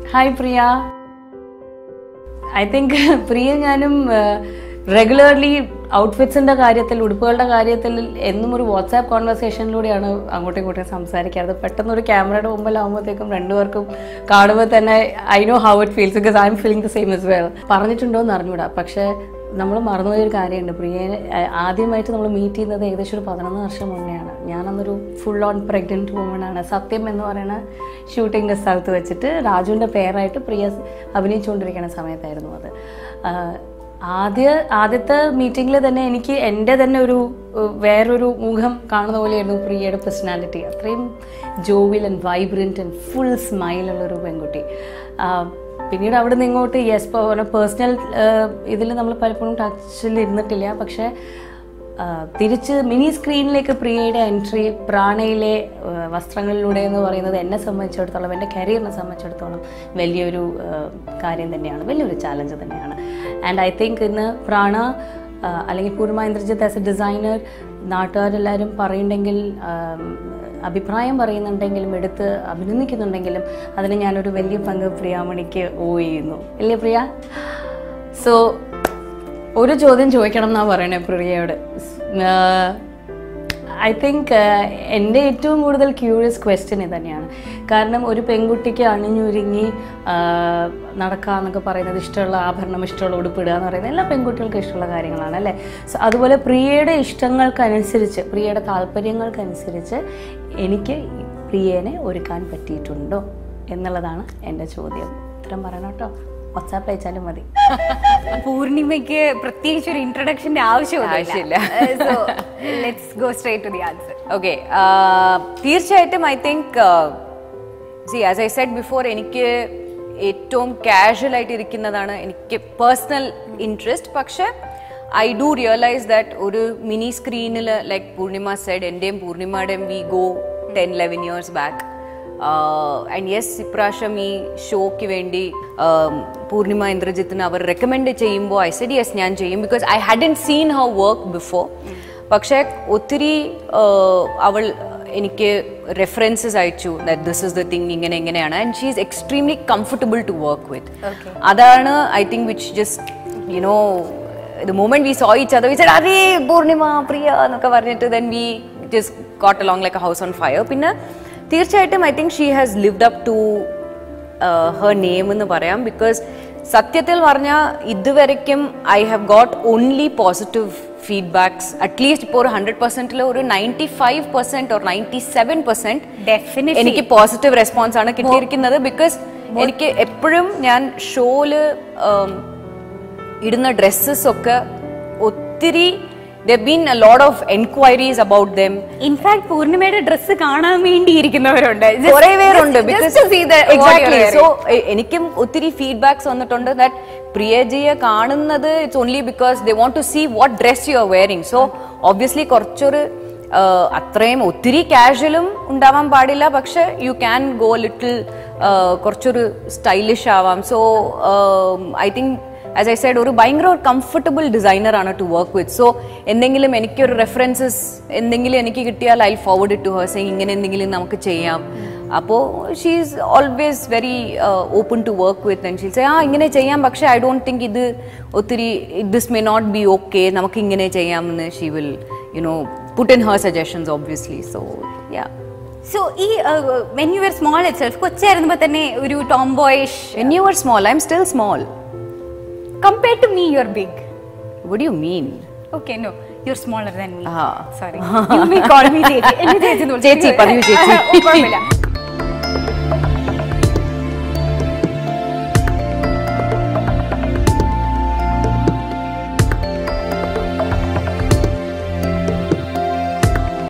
Hi Priya I think Priya ഞാനും regularly ഔട്ട്ഫിറ്റ്സിന്റെ കാര്യത്തിൽ ഉടുപ്പുകളുടെ കാര്യത്തിൽ എന്നും ഒരു വാട്സാപ്പ് കോൺവെർസേഷനിലൂടെയാണ് അങ്ങോട്ടും ഇങ്ങോട്ടും സംസാരിക്കാറ് പെട്ടെന്ന് ഒരു ക്യാമറയുടെ മുമ്പിലാവുമ്പോഴത്തേക്കും രണ്ടുപേർക്കും കാണുമ്പോൾ തന്നെ I know how it feels because I'm feeling the same as well പറഞ്ഞിട്ടുണ്ടോ എന്ന് അറിഞ്ഞൂടാ പക്ഷേ നമ്മൾ മറന്നുപോയ ഒരു കാര്യമുണ്ട് പ്രിയയെ അഹ് ആദ്യമായിട്ട് നമ്മൾ മീറ്റ് ചെയ്യുന്നത് ഏകദേശം ഒരു പതിനൊന്ന് വർഷം മുന്നെയാണ് ഞാനന്നൊരു ഫുൾ ഓൺ പ്രഗ്നൻറ്റ് വുമണാണ് സത്യം എന്ന് പറയുന്ന ഷൂട്ടിങ്ങിൻ്റെ സ്ഥലത്ത് വെച്ചിട്ട് രാജുവിൻ്റെ പേരായിട്ട് പ്രിയ അഭിനയിച്ചുകൊണ്ടിരിക്കുന്ന സമയത്തായിരുന്നു അത് ആഹ് ആദ്യ ആദ്യത്തെ മീറ്റിങ്ങിൽ തന്നെ എനിക്ക് എൻ്റെ തന്നെ ഒരു ഏഹ്, വേറൊരു മുഖം കാണുന്ന പോലെയായിരുന്നു പ്രിയയുടെ പേഴ്സണാലിറ്റി അത്രയും jovial and vibrant and full സ്മൈലുള്ളൊരു പെൺകുട്ടി ആഹ് പിന്നീട് അവിടെ നിന്ന് ഇങ്ങോട്ട് യെസ് പേഴ്സണൽ ഇതിൽ നമ്മൾ പലപ്പോഴും ടച്ചിൽ ഇരുന്നിട്ടില്ല പക്ഷേ ആ, തിരിച്ച് മിനി സ്ക്രീനിലേക്ക് പ്രിയയുടെ എൻട്രി പ്രാണയിലെ ആ, വസ്ത്രങ്ങളിലൂടെ എന്ന് പറയുന്നത് എന്നെ സംബന്ധിച്ചിടത്തോളം എൻ്റെ കരിയറിനെ സംബന്ധിച്ചിടത്തോളം വലിയൊരു ആ, കാര്യം തന്നെയാണ് വലിയൊരു ചാലഞ്ച് തന്നെയാണ് ആൻഡ് ഐ തിങ്ക് ഇന്ന് പ്രാണ ആ, അല്ലെങ്കിൽ Poorna Indrajith as a designer നാട്ടുകാരെല്ലാവരും പറയുന്നുണ്ടെങ്കിൽ ആ, അഭിപ്രായം പറയുന്നുണ്ടെങ്കിലും എടുത്ത് അഭിനന്ദിക്കുന്നുണ്ടെങ്കിലും അതിന് ഞാനൊരു വലിയ പങ്ക് പ്രിയാമണിക്ക് ഓ ചെയ്യുന്നു ഇല്ലേ പ്രിയ സോ ഒരു ചോദ്യം ചോദിക്കണം എന്നാ പറയണേ പ്രിയയോട് ഐ തിങ്ക് എൻ്റെ ഏറ്റവും കൂടുതൽ ക്യൂരിയസ് ക്വസ്റ്റ്യൻ ഇത് തന്നെയാണ് കാരണം ഒരു പെൺകുട്ടിക്ക് അണിഞ്ഞൊരുങ്ങി നടക്കുക എന്നൊക്കെ പറയുന്നത് ഇഷ്ടമുള്ള ആഭരണം ഇഷ്ടമുള്ള ഉടുപ്പിടുക എന്ന് പറയുന്നത് എല്ലാ പെൺകുട്ടികൾക്കും ഇഷ്ടമുള്ള കാര്യങ്ങളാണ് അല്ലേ സോ അതുപോലെ പ്രിയയുടെ ഇഷ്ടങ്ങൾക്കനുസരിച്ച് പ്രിയയുടെ താല്പര്യങ്ങൾക്കനുസരിച്ച് എനിക്ക് പ്രിയേനെ ഒരുക്കാൻ പറ്റിയിട്ടുണ്ടോ എന്നുള്ളതാണ് എൻ്റെ ചോദ്യം ഉത്തരം പറയണം കേട്ടോ വാട്സാപ്പ് അയച്ചാലും മതി പൂർണിമയ്ക്ക് പ്രത്യേകിച്ച് ഒരു ഇൻട്രൊഡക്ഷന്റെ ആവശ്യമില്ല so let's go straight to the answer okay തീർച്ചയായിട്ടും I think see as I said before എനിക്ക് ഏറ്റവും കാഷ്വൽ ആയിട്ട് ഇരിക്കുന്നതാണ് എനിക്ക് പേഴ്സണൽ ഇൻട്രസ്റ്റ് പക്ഷെ ഐ ഡു റിയലൈസ് ദാറ്റ് ഒരു മിനി സ്ക്രീനിൽ ലൈക്ക് പൂർണിമ സെഡ് എൻ്റെയും പൂർണിമയുടെയും we go ten eleven years back and yes ഇപ്രാവശ്യം ഈ ഷോയ്ക്ക് വേണ്ടി um, പൂർണിമ ഇന്ദ്രജിത്തിന് അവർ റെക്കമെൻഡ് ചെയ്യുമ്പോൾ ഐ സെഡ് യെസ് ഞാൻ ചെയ്യും because I hadn't seen her work before പക്ഷേ ഒത്തിരി uh, അവൾ എനിക്ക് റെഫറൻസസ് അയച്ചു that this is the thing ഇങ്ങനെ എങ്ങനെയാണ് and she is extremely comfortable to work with അതാണ് I think which just you know the moment we saw each other we said അരേ പൂർണിമ പ്രിയ എന്നൊക്കെ പറഞ്ഞിട്ട് then we just got along like house on fire പിന്നെ തീർച്ചയായിട്ടും I think she has lived up to her name എന്ന് പറയാം because സത്യത്തിൽ പറഞ്ഞാൽ ഇതുവരെയ്ക്കും I have got only positive feedbacks at least ഇപ്പോൾ ഒരു ഹൺഡ്രഡ് പെർസെന്റിൽ ഒരു ninety five percent or ninety seven percent Definitely. എനിക്ക് പോസിറ്റീവ് റെസ്പോൺസ് ആണ് കിട്ടിയിരിക്കുന്നത് ബിക്കോസ് എനിക്ക് എപ്പോഴും ഞാൻ ഷോയില് ഇടുന്ന ഡ്രസ്സസ് ഒക്കെ ഒത്തിരി there been a lot of enquiries about them in fact പൂർണിമയുടെ ഡ്രസ്സ് കാണാൻ വേണ്ടി ഇരിക്കുന്നവരുണ്ട് Just- കുറെ പേരുണ്ട് just- just to see the- what exactly you're so wearing. എനിക്കും ഒത്തിരി ഫീഡ്ബാക്സ് വന്നിട്ടുണ്ട് ദാറ്റ് പ്രിയജിയെ കാണുന്നത് it's only because they want to see what dress you are wearing so obviously കുറച്ചൊരു ആ, അത്രയും ഒത്തിരി കാഷ്വലും ഉണ്ടാവാൻ പാടില്ല പക്ഷെ യു ക്യാൻ ഗോ ലിറ്റിൽ കുറച്ചൊരു സ്റ്റൈലിഷ് ആവാം so I think as I said ഒരു ഭയങ്കര കംഫർട്ടബിൾ ഡിസൈനർ ആണ് ടു വർക്ക് വിത്ത് സോ എന്തെങ്കിലും എനിക്കൊരു റെഫറൻസസ് എന്തെങ്കിലും എനിക്ക് കിട്ടിയാൽ I forward it to hers ഇങ്ങനെ എന്തെങ്കിലും നമുക്ക് ചെയ്യാം അപ്പോൾ she is always very open to work with and she'll say ആ ഇങ്ങനെ ചെയ്യാം പക്ഷേ ഐ ഡോണ്ട് തിങ്ക് ഇത് ഒത്തിരി this may not be okay നമുക്ക് ഇങ്ങനെ ചെയ്യാമെന്ന് she will you know put in her suggestions obviously so yeah so ഈ when you are small itself കൊച്ചായിരുന്നപ്പോൾ തന്നെ ഒരു tomboyish when you are small I'm still small compared to me you are big would you mean okay no you are smaller than me ah. Sorry you may call me ചേച്ചി എന്നെ ചേച്ചി എന്ന് വിളിച്ചോ. ചേച്ചി, പറയൂ ചേച്ചി. കുഴപ്പമില്ല